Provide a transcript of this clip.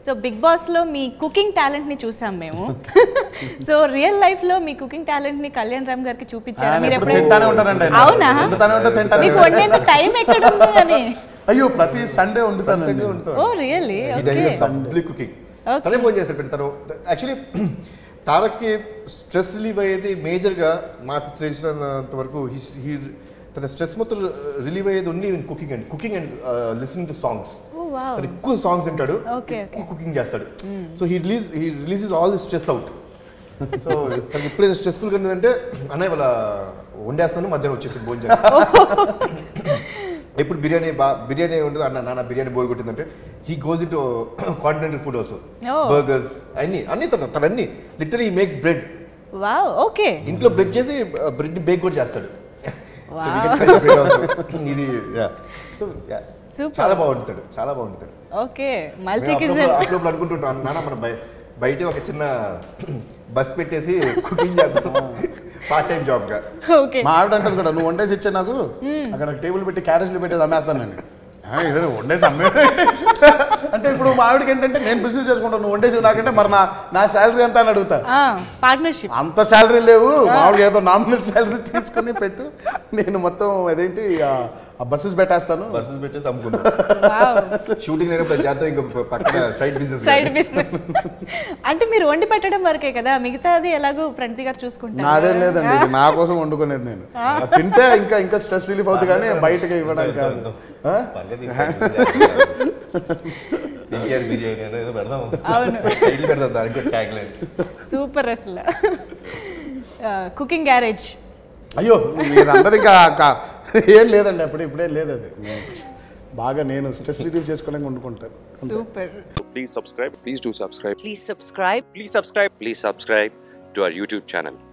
So big boss లో మీ cooking talent ని చూసాం మేము సో రియల్ లైఫ్ లో మీ కుకింగ్ టాలెంట్ ని కళ్యాణ్ రామ్ గారికి చూపించారా ఆయన మీరు ఎప్పుడు ఎప్పుడైనా- తింటానే ఉంటారండి ఆయన. అవునా వండుతానే ఉంటా తింటానే మీకు ఉంటా. వండేంత టైం ఎక్కడ ఉంది అని అయ్యో ప్రతి సండే వండుతానండి oh really okay public cooking Okay. తనే ఫోన్ చేశాడు తను యాక్చువల్లీ తారక్కి స్ట్రెస్ రిలీవ్ అయ్యేది మేజర్గా నాకు తెలిసినంత వరకు హీ తన స్ట్రెస్ మొత్తం రిలీవ్ అయ్యేది only in cooking and cooking and listening to songs oh wow తను ఎక్కువ సాంగ్స్ వింటాడు Okay, ఎక్కువ కుకింగ్ చేస్తాడు so he release he releases all the stress out so తనకి ఎప్పుడైనా స్ట్రెస్ఫుల్గా ఉన్నదంటే అన్నయ్య వాళ్ళ వండేస్తాను మధ్యాహ్నం వచ్చేసి భోజనం ఎప్పుడు బిర్యానీ బా బిర్యానీ ఉంటుంది అన్న నాన్న బిర్యానీ బోర్ కొట్టిందంటే he goes in to continental food also Oh. Burgers అన్ని అన్ని తన తన అన్ని literally makes bread wow okay ఇంట్లో బ్రెడ్ చేసి బ్రెడ్ ని బేక్ కూడా చేస్తాడు So we Wow. can try bread also. ఇది సో Super. చాలా బాగుంటాడు చాలా బాగుంటాడు ఓకే మేము మల్టీ అప్పుడప్పుడు కిచెన్ అప్పుడప్పుడు అనుకుంటుంటాం నాన్న మనం బయ- బయట ఒక చిన్న బస్ పెట్టేసి కుకింగ్ చేద్దాం పార్ట్ టైం జాబ్ గా ఓకే మా ఆవిడ అంటది కూడా నువ్వు వండేసి ఇచ్చే నాకు అక్కడ టేబుల్ పెట్టి క్యారేజ్లు పెట్టి అమ్మేస్తానండి ఆ, ఇదే నువ్వు వండేసి అమ్మే అంటే ఇప్పుడు మా ఆవిడకి ఏంటంటే నేను బిజినెస్ చేసుకుంటాను నువ్వు వండేసి నాకంటే మరి నా నా శాలరీ ఎంత అని అడుగుతా పార్ట్నర్షిప్ అంత శాలరీ లేవు మామూలుగా ఏదో నామినల్ శాలరీ తీసుకుని పెట్టు నేను మొత్తం అదేంటి ఆ బస్సెస్ పెట్టేస్తాను బస్సెస్ పెట్టేసి అమ్ముకుందాం వావ్ షూటింగ్ లేనప్పుడు అది చేద్దాం ఇంకా పక్కన సైడ్ బిజినెస్ సైడ్ బిజినెస్ అంటే మీరు వండి పెట్టడం వరకే కదా మిగతాది ఎలాగో ప్రణతి గారు చూసుకుంటారు నాదేం లేదండి ఇది నా కోసం వండుకునేది నేను తింటే ఇంకా ఇంకా స్ట్రెస్ రిలీఫ్ అవుతుంది కానీ బయటకి ఇవ్వడానికి కాదు ఆ? ఇంకేర్ బిర్యానీ అనేది ఏదో పెడదాం అవును. ఇది పెడదాం దానికి ట్యాగ్ లైన్ సూపర్ అసలు కుకింగ్ గ్యారేజ్ అయ్యో మీరందరూ ఇంకా కా- ఏం లేదండి అప్పుడు ఇప్పుడే లేదు అది బాగా నేను స్ట్రెస్ రిలీఫ్ చేసుకోవడానికి వండుకుంటాను super please subscribe. Please do subscribe. Please subscribe. Please subscribe. Please subscribe to our YouTube channel.